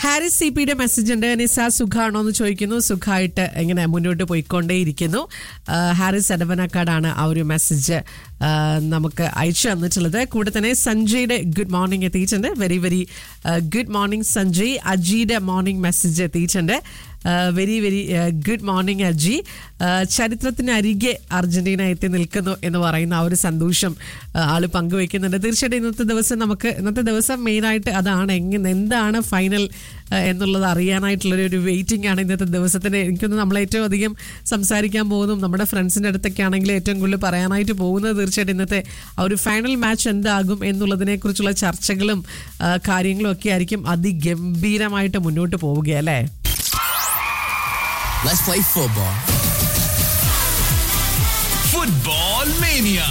Haris C പിയുടെ message ഉണ്ട് നിസ സുഖാണോ എന്ന് ചോദിക്കുന്നു സുഖമായിട്ട് ഇങ്ങനെ മുന്നോട്ട് പോയിക്കൊണ്ടേയിരിക്കുന്നു ആ, ഹാരിസ് എടവനക്കാടാണ് ആ ഒരു മെസ്സേജ് ആ, നമുക്ക് അയച്ചു തന്നിട്ടുള്ളത് കൂടെ തന്നെ സഞ്ജയുടെ ഗുഡ് മോർണിംഗ് എത്തിയിട്ടുണ്ട് very very good morning Sanjay അജിയുടെ മോർണിംഗ് മെസ്സേജ് എത്തിയിട്ടുണ്ട് very very good morning Aji ആ, ചരിത്രത്തിന് അരികെ അർജന്റീന എത്തി നിൽക്കുന്നു എന്ന് പറയുന്ന ആ ഒരു സന്തോഷം ആ, ആള് പങ്കുവെക്കുന്നുണ്ട് തീർച്ചയായിട്ടും ഇന്നത്തെ ദിവസം നമുക്ക് ഇന്നത്തെ ദിവസം മെയിനായിട്ട് അതാണ് എങ്ങനെ എന്താണ് ഫൈനൽ എന്നുള്ളത് അറിയാനായിട്ടുള്ളൊരു ഒരു വെയിറ്റിംഗ് ആണ് ഇന്നത്തെ ദിവസത്തിന് എനിക്കൊന്ന് നമ്മൾ ഏറ്റവും അധികം സംസാരിക്കാൻ പോകുന്നു നമ്മുടെ ഫ്രണ്ട്സിൻ്റെ അടുത്തൊക്കെ ആണെങ്കിൽ ഏറ്റവും കൂടുതൽ പറയാനായിട്ട് പോകുന്നത് തീർച്ചയായിട്ടും ഇന്നത്തെ ആ ഒരു ഫൈനൽ മാച്ച് എന്താകും എന്നുള്ളതിനെ കുറിച്ചുള്ള ചർച്ചകളും ആ, കാര്യങ്ങളും ഒക്കെ ആയിരിക്കും അതിഗംഭീരമായിട്ട് മുന്നോട്ട് പോവുകയല്ലേ Let's play football. Football Mania.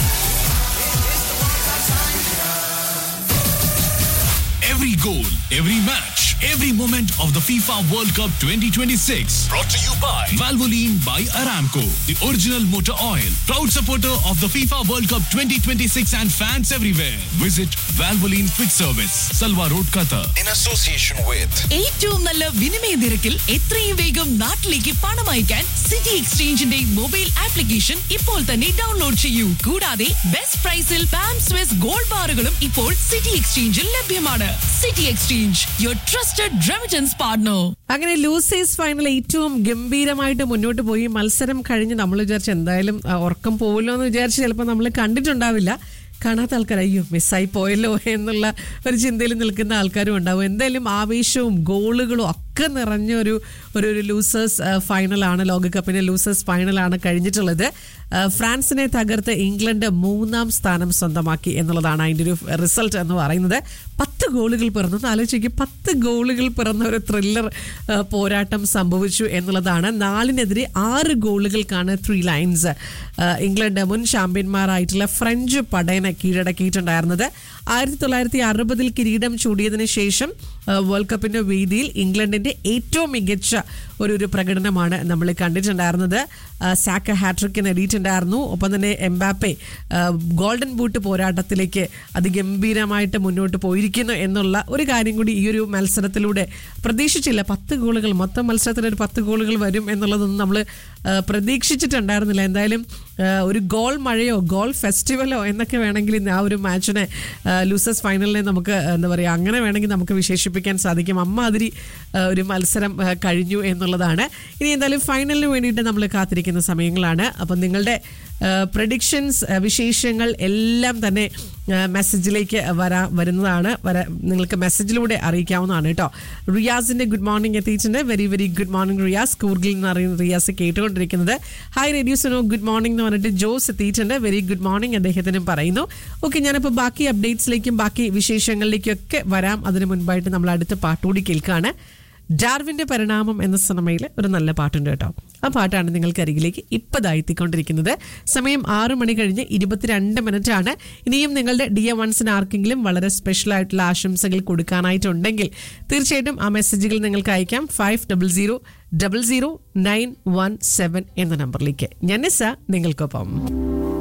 Every goal, every match, every moment of the FIFA World Cup 2026. Brought to you by Valvoline by Aramco, the original motor oil. Proud supporter of the FIFA World Cup 2026 and fans everywhere. Visit Valvoline Quick Service, Salwa Road, Qatar. in association with ഏറ്റവും നല്ല വിനിമയ നിരക്കിൽ എത്രയും വേഗം നാട്ടിലേക്ക് പണം അയക്കാൻ city എക്സ്ചേഞ്ചിന്റെ mobile application ഇപ്പോൾ തന്നെ ഡൗൺലോഡ് ചെയ്യൂ കൂടാതെ ബെസ്റ്റ് പ്രൈസിൽ പാം സ്വിസ് ഗോൾഡ് ബാറുകളും ഇപ്പോൾ സിറ്റി എക്സ്ചേഞ്ചിൽ ലഭ്യമാണ് city exchange your trusted remittance partner അങ്ങനെ ലൂസേഴ്സ് ഫൈനൽ ഏറ്റവും ഗംഭീരമായിട്ട് മുന്നോട്ട് പോയി മത്സരം കഴിഞ്ഞ് നമ്മൾ വിചാരിച്ച എന്തായാലും ആ, ഉറക്കം പോകല്ലോ എന്ന് വിചാരിച്ച് ചിലപ്പോൾ നമ്മൾ കണ്ടിട്ടുണ്ടാവില്ല കാണാത്ത ആൾക്കാർ അയ്യോ മിസ്സായി പോയല്ലോ എന്നുള്ള ഒരു ചിന്തയിൽ നിൽക്കുന്ന ആൾക്കാരും ഉണ്ടാവും എന്തായാലും ആവേശവും ഗോളുകളും ഒക്കെ നിറഞ്ഞ ഒരു ഒരു ഒരു ലൂസേഴ്സ് ഫൈനലാണ് ലോകകപ്പിന്റെ ലൂസേഴ്സ് ഫൈനലാണ് കഴിഞ്ഞിട്ടുള്ളത് ആ, ഫ്രാൻസിനെ തകർത്ത് ഇംഗ്ലണ്ട് മൂന്നാം സ്ഥാനം സ്വന്തമാക്കി എന്നുള്ളതാണ് അതിൻ്റെ ഒരു റിസൾട്ട് എന്ന് പറയുന്നത് പത്ത് ഗോളുകൾ പിറന്നു ഒന്ന് ആലോചിക്കുക പത്ത് ഗോളുകൾ പിറന്ന ഒരു ത്രില്ലർ പോരാട്ടം സംഭവിച്ചു എന്നുള്ളതാണ് നാലിനെതിരെ ആറ് ഗോളുകൾക്കാണ് ത്രീ ലൈൻസ് ഇംഗ്ലണ്ട് മുൻ ചാമ്പ്യന്മാരായിട്ടുള്ള ഫ്രഞ്ച് പടയനെ കീഴടക്കിയിട്ടുണ്ടായിരുന്നത് ആയിരത്തി തൊള്ളായിരത്തി അറുപതിൽ കിരീടം ചൂടിയതിനു ശേഷം ആ, വേൾഡ് കപ്പിന്റെ വേദിയിൽ ഇംഗ്ലണ്ടിന്റെ ഏറ്റവും മികച്ച ഒരു ഒരു പ്രകടനമാണ് നമ്മൾ കണ്ടിട്ടുണ്ടായിരുന്നത് ആ, സാക്ക ഹാട്രിക്ക് നേടിയിട്ടുണ്ടായിരുന്നു ഒപ്പം തന്നെ എംബാപ്പെ ആ, ഗോൾഡൻ ബൂട്ട് പോരാട്ടത്തിലേക്ക് അതിഗംഭീരമായിട്ട് മുന്നോട്ട് പോയിരിക്കുന്നു എന്നുള്ള ഒരു കാര്യം കൂടി ഈ ഒരു മത്സരത്തിലൂടെ പ്രതീക്ഷിച്ചില്ല പത്ത് ഗോളുകൾ മൊത്തം മത്സരത്തിൽ ഒരു പത്ത് ഗോളുകൾ വരും എന്നുള്ളതൊന്നും നമ്മൾ പ്രതീക്ഷിച്ചിട്ടുണ്ടായിരുന്നില്ല എന്തായാലും ആ, ഒരു ഗോൾ മഴയോ ഗോൾ ഫെസ്റ്റിവലോ എന്നൊക്കെ വേണമെങ്കിൽ ഇന്ന് ആ ഒരു മാച്ചിനെ ലൂസേഴ്സ് ഫൈനലിനെ നമുക്ക് എന്താ പറയുക അങ്ങനെ വേണമെങ്കിൽ നമുക്ക് വിശേഷിപ്പിക്കാൻ സാധിക്കും അമ്മാതിരി ആ, ഒരു മത്സരം ആ, കഴിഞ്ഞു എന്നുള്ളതാണ് ഇനി എന്തായാലും ഫൈനലിന് വേണ്ടിയിട്ട് നമ്മൾ കാത്തിരിക്കുന്ന സമയങ്ങളാണ് അപ്പം നിങ്ങളുടെ പ്രഡിക്ഷൻസ് വിശേഷങ്ങൾ എല്ലാം തന്നെ ആ, മെസ്സേജിലേക്ക് വരാ വരുന്നതാണ് വര നിങ്ങൾക്ക് മെസ്സേജിലൂടെ അറിയിക്കാവുന്നതാണ് കേട്ടോ റിയാസിന്റെ ഗുഡ് മോർണിംഗ് എത്തിയിട്ടുണ്ട് very very good morning Riyas കൂർഗിൽ എന്ന് പറയുന്ന റിയാസ് കേട്ടുകൊണ്ടിരിക്കുന്നത് hi radio Suno good morning എന്ന് പറഞ്ഞിട്ട് ജോസ് എത്തിയിട്ടുണ്ട് വെരി ഗുഡ് മോർണിംഗ് അദ്ദേഹത്തിനും പറയുന്നു ഓക്കെ ഞാനിപ്പോൾ ബാക്കി അപ്ഡേറ്റ്സിലേക്കും ബാക്കി വിശേഷങ്ങളിലേക്കും ഒക്കെ വരാം അതിന് മുൻപായിട്ട് നമ്മൾ അടുത്ത പാട്ടുകൂടി കേൾക്കുകയാണ് ഡാർവിന്റെ പരിണാമം എന്ന സിനിമയിൽ ഒരു നല്ല പാട്ടുണ്ട് കേട്ടോ ആ പാട്ടാണ് നിങ്ങൾക്ക് അരികിലേക്ക് ഇപ്പതാ എത്തിക്കൊണ്ടിരിക്കുന്നത് സമയം ആറു മണി കഴിഞ്ഞ് ഇരുപത്തിരണ്ട് മിനിറ്റ് ആണ് ഇനിയും നിങ്ങളുടെ ഡി എ വൺസിന് ആർക്കെങ്കിലും വളരെ സ്പെഷ്യൽ ആയിട്ടുള്ള ആശംസകൾ കൊടുക്കാനായിട്ടുണ്ടെങ്കിൽ തീർച്ചയായിട്ടും ആ മെസ്സേജുകൾ നിങ്ങൾക്ക് അയക്കാം five double zero double zero nine one seven എന്ന നമ്പറിലേക്ക് ഞാൻ നിസ നിങ്ങൾക്കൊപ്പം